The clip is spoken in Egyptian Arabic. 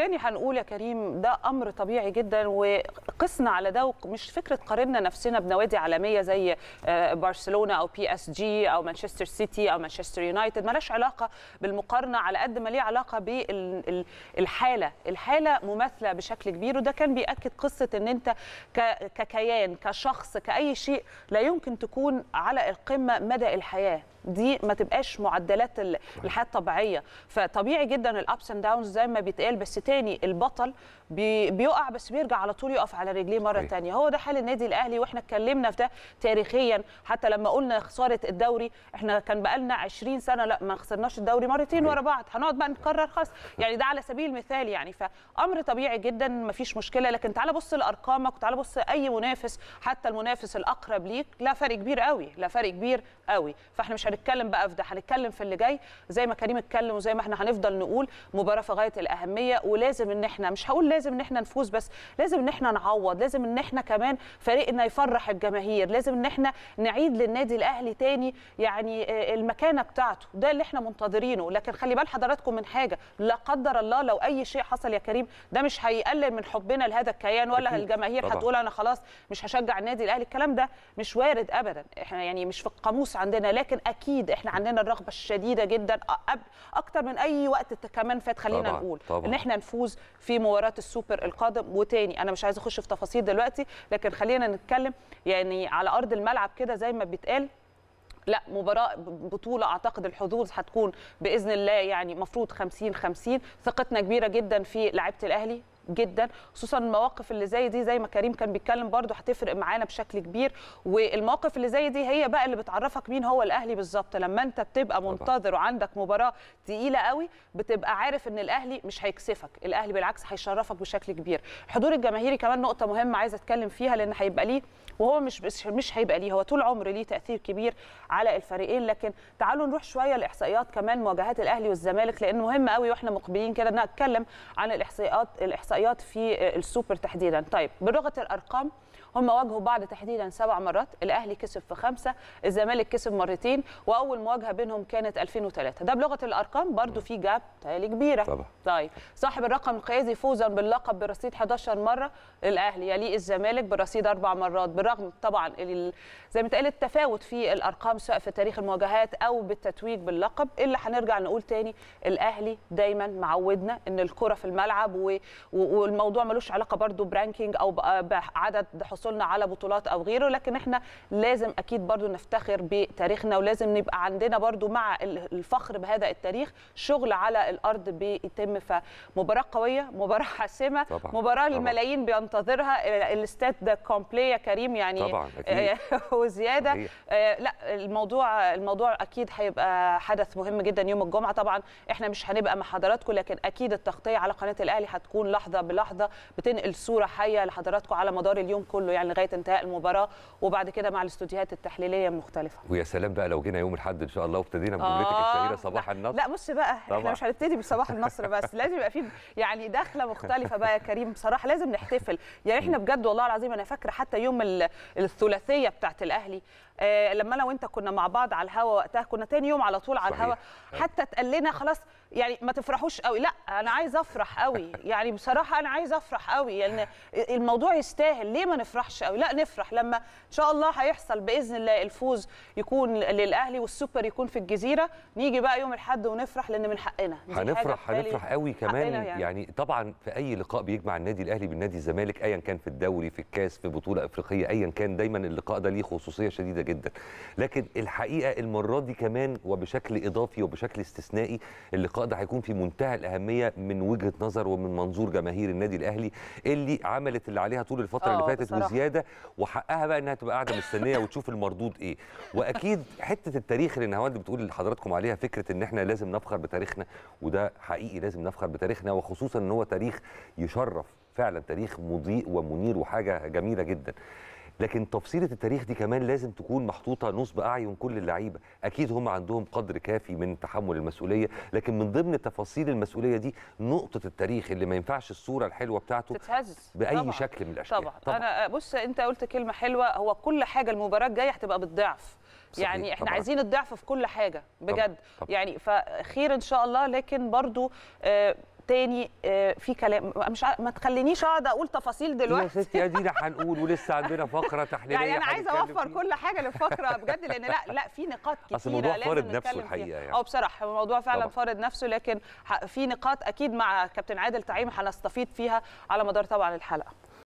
تاني هنقول يا كريم ده امر طبيعي جدا وقسنا على ده مش فكره قارنا نفسنا بنوادي عالميه زي آه، برشلونه او بي اس جي او مانشستر سيتي او مانشستر يونايتد مالهاش علاقه بالمقارنه على قد ما ليه علاقه بالحاله الحاله مماثله بشكل كبير وده كان بياكد قصه ان انت ك- ككيان كشخص كاي شيء لا يمكن تكون على القمه مدى الحياه دي ما تبقاش معدلات ال- الحياه الطبيعيه فطبيعي جدا الابس اند داونز زي ما بيتقال بس تاني البطل بي بيقع بس بيرجع على طول يقف على رجليه مره صحيح. تانية هو ده حال النادي الاهلي واحنا اتكلمنا في ده تاريخيا حتى لما قلنا خساره الدوري احنا كان بقالنا 20 سنه لا ما خسرناش الدوري مرتين صحيح. ورا بعض هنقعد بقى نكرر خلاص يعني ده على سبيل المثال يعني فامر طبيعي جدا ما فيش مشكله لكن تعال بص لارقامك وتعال بص اي منافس حتى المنافس الاقرب ليك لا فرق كبير قوي لا فرق كبير قوي فاحنا مش هنتكلم بقى في ده هنتكلم في اللي جاي زي ما كريم اتكلم وزي ما احنا هنفضل نقول مباراه في غايه الاهميه ولازم ان احنا مش هقول لازم ان احنا نفوز بس لازم ان احنا نعوض لازم ان احنا كمان فريقنا يفرح الجماهير لازم ان احنا نعيد للنادي الاهلي تاني يعني آه، المكانه بتاعته ده اللي احنا منتظرينه لكن خلي بال حضراتكم من حاجه لا قدر الله لو اي شيء حصل يا كريم ده مش هيقلل من حبنا لهذا الكيان ولا أكيد. الجماهير طبعاً. هتقول انا خلاص مش هشجع النادي الاهلي الكلام ده مش وارد ابدا احنا يعني مش في القاموس عندنا لكن اكيد احنا عندنا الرغبه الشديده جدا أب اكتر من اي وقت ت- كمان فات خلينا طبعاً، نقول طبعاً. ان احنا نفوز في مباراه السوبر القادم وتاني انا مش عايزه اخش في تفاصيل دلوقتي لكن خلينا نتكلم يعني على ارض الملعب كده زي ما بيتقال لا مباراة بطولة أعتقد الحظوظ هتكون بإذن الله يعني مفروض 50 50 ثقتنا كبيرة جدا في لعيبة الأهلي جدا خصوصا المواقف اللي زي دي زي ما كريم كان بيتكلم برضو هتفرق معانا بشكل كبير والمواقف اللي زي دي هي بقى اللي بتعرفك مين هو الاهلي بالظبط لما انت بتبقى منتظر وعندك مباراه تقيله قوي بتبقى عارف ان الاهلي مش هيكسفك الاهلي بالعكس هيشرفك بشكل كبير الحضور الجماهيري كمان نقطه مهمه عايزه اتكلم فيها لان هيبقى ليه وهو مش بس مش هيبقى ليه هو طول عمره ليه تاثير كبير على الفريقين لكن تعالوا نروح شويه لاحصائيات كمان مواجهات الاهلي والزمالك لان مهم قوي واحنا مقبلين كده نتكلم عن الاحصائيات الاحصائيات في السوبر تحديدا طيب بلغه الارقام هم واجهوا بعض تحديدا سبع مرات الاهلي كسب في خمسه الزمالك كسب مرتين واول مواجهه بينهم كانت 2003 ده بلغه الارقام برضو في جاب تالي كبيره طبعا. طيب صاحب الرقم القياسي فوزا باللقب برصيد 11 مره الاهلي يليه الزمالك برصيد اربع مرات بالرغم طبعا ال- زي ما اتقال التفاوت في الارقام سواء في تاريخ المواجهات او بالتتويج باللقب اللي هنرجع نقول تاني الاهلي دايما معودنا ان الكره في الملعب و... و- والموضوع ملوش علاقه برضو برانكينج او ب- بعدد حصولنا على بطولات او غيره لكن احنا لازم اكيد برضو نفتخر بتاريخنا ولازم نبقى عندنا برضو مع ال- الفخر بهذا التاريخ شغل على الارض بيتم فمباراه قويه مباراه حاسمه طبعاً، مباراه طبعاً. الملايين بينتظرها ال- الاستاد ده كومبلي يا كريم يعني طبعاً، أكيد. وزياده صحيح. آه، لا الموضوع الموضوع اكيد هيبقى حدث مهم جدا يوم الجمعه طبعا احنا مش هنبقى مع حضراتكم لكن اكيد التغطيه على قناه الاهلي هتكون لحظه بلحظه بتنقل صوره حيه لحضراتكم على مدار اليوم كله يعني لغايه انتهاء المباراه وبعد كده مع الاستوديوهات التحليليه المختلفه ويا سلام بقى لو جينا يوم الاحد ان شاء الله وابتدينا بجملتك الشهيره صباح لا- النصر لا بص بقى احنا طبعاً. مش هنبتدي بصباح النصر بس لازم يبقى في يعني دخله مختلفه بقى يا كريم بصراحه لازم نحتفل يعني احنا بجد والله العظيم انا فاكره حتى يوم ال- الثلاثيه بتاعت الاهلي آه لما انا وانت كنا مع بعض على الهوا وقتها كنا تاني يوم على طول على صحيح. الهوا حتى اتقال لنا خلاص يعني ما تفرحوش قوي لا انا عايز افرح قوي يعني بصراحه انا عايز افرح قوي يعني الموضوع يستاهل ليه ما نفرحش قوي لا نفرح لما ان شاء الله هيحصل باذن الله الفوز يكون للاهلي والسوبر يكون في الجزيره نيجي بقى يوم الاحد ونفرح لان من حقنا دي حاجة هنفرح بتهيألي هنفرح قوي كمان حقنا يعني. يعني. يعني طبعا في اي لقاء بيجمع النادي الاهلي بالنادي الزمالك ايا كان في الدوري في الكاس في بطوله افريقيه ايا كان دايما اللقاء ده ليه خصوصيه شديده جدا لكن الحقيقه المره دي كمان وبشكل اضافي وبشكل استثنائي اللقاء ده هيكون في منتهى الاهميه من وجهه نظر ومن منظور جماهير النادي الاهلي اللي عملت اللي عليها طول الفتره اللي آه، فاتت بصراحة. وزياده وحقها بقى انها تبقى قاعده مستنيه وتشوف المردود ايه واكيد حته التاريخ اللي نهاوند بتقول لحضراتكم عليها فكره ان احنا لازم نفخر بتاريخنا وده حقيقي لازم نفخر بتاريخنا وخصوصا ان هو تاريخ يشرف فعلا تاريخ مضيء ومنير وحاجه جميله جدا لكن تفصيلة التاريخ دي كمان لازم تكون محطوطة نصب أعين كل اللعيبة أكيد هم عندهم قدر كافي من تحمل المسؤولية لكن من ضمن تفاصيل المسؤولية دي نقطة التاريخ اللي ما ينفعش الصورة الحلوة بتاعته تتهز بأي طبعاً. شكل من الأشكال طبعا. طبعا انا بص انت قلت كلمه حلوه هو كل حاجه المباراه الجايه هتبقى بالضعف صحيح، يعني احنا طبعاً. عايزين الضعف في كل حاجه بجد طبعاً. يعني فخير ان شاء الله لكن برضو آه تاني آه، في كلام مش ع- ما تخلينيش اقعد اقول تفاصيل يا دلوقتي ستي ادينا هنقول ولسه عندنا فقره تحليليه يعني انا عايزه هنتكلم اوفر فيها. كل حاجه للفقره بجد لان لا لا في نقاط كتيره أصل الموضوع لازم فارض نفسه نتكلم الحقيقة فيها. يعني. اه بصراحه الموضوع فعلا طبعا. فارض نفسه لكن ح- في نقاط اكيد مع كابتن عادل تعيم هنستفيد فيها على مدار طبعا الحلقه